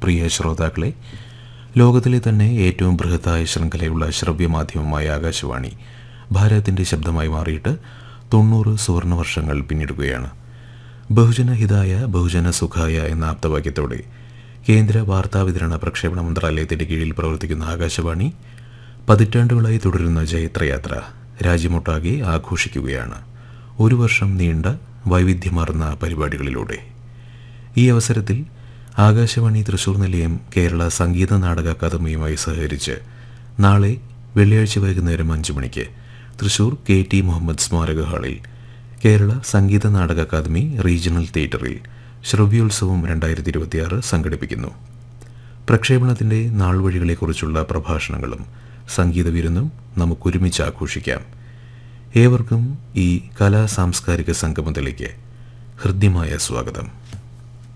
പ്രിയ ശ്രോതാക്കളെ ലോകത്തിലെ തന്നെ ഏറ്റവും ബൃഹത്തായ ശൃംഖലയുള്ള ശ്രവ്യമാധ്യമമായ ആകാശവാണി ഭാരതത്തിൻ്റെ ശബ്ദമായി മാറിയിട്ട് തൊണ്ണൂറ് സുവർണ വർഷങ്ങൾ പിന്നിടുകയാണ് ബഹുജന ഹിതായ ബഹുജന സുഖായ എന്ന ആപ്തവാക്യത്തോടെ കേന്ദ്ര വാർത്താവിതരണ പ്രക്ഷേപണ മന്ത്രാലയത്തിന്റെ കീഴിൽ പ്രവർത്തിക്കുന്ന ആകാശവാണി പതിറ്റാണ്ടുകളായി തുടരുന്ന ജൈത്രയാത്ര രാജ്യമൊട്ടാകെ ആഘോഷിക്കുകയാണ് ഒരു വർഷം നീണ്ട വൈവിധ്യമാർന്ന പരിപാടികളിലൂടെ ഈ അവസരത്തിൽ ആകാശവാണി തൃശൂർ നിലയം കേരള സംഗീത നാടക അക്കാദമിയുമായി സഹകരിച്ച് നാളെ വെള്ളിയാഴ്ച വൈകുന്നേരം അഞ്ചു മണിക്ക് തൃശൂർ കെ ടി മുഹമ്മദ് സ്മാരക ഹാളിൽ കേരള സംഗീത നാടക അക്കാദമി റീജിയണൽ തിയേറ്ററിൽ ശ്രവ്യോത്സവം രണ്ടായിരത്തി ഇരുപത്തിയാറ് സംഘടിപ്പിക്കുന്നു പ്രക്ഷേപണത്തിന്റെ നാൾവഴികളെക്കുറിച്ചുള്ള പ്രഭാഷണങ്ങളും സംഗീത വിരുന്നും നമുക്കൊരുമിച്ച് ആഘോഷിക്കാം ഏവർക്കും ഈ കലാ സാംസ്കാരിക സംഗമത്തിലേക്ക് ഹൃദ്യമായ സ്വാഗതം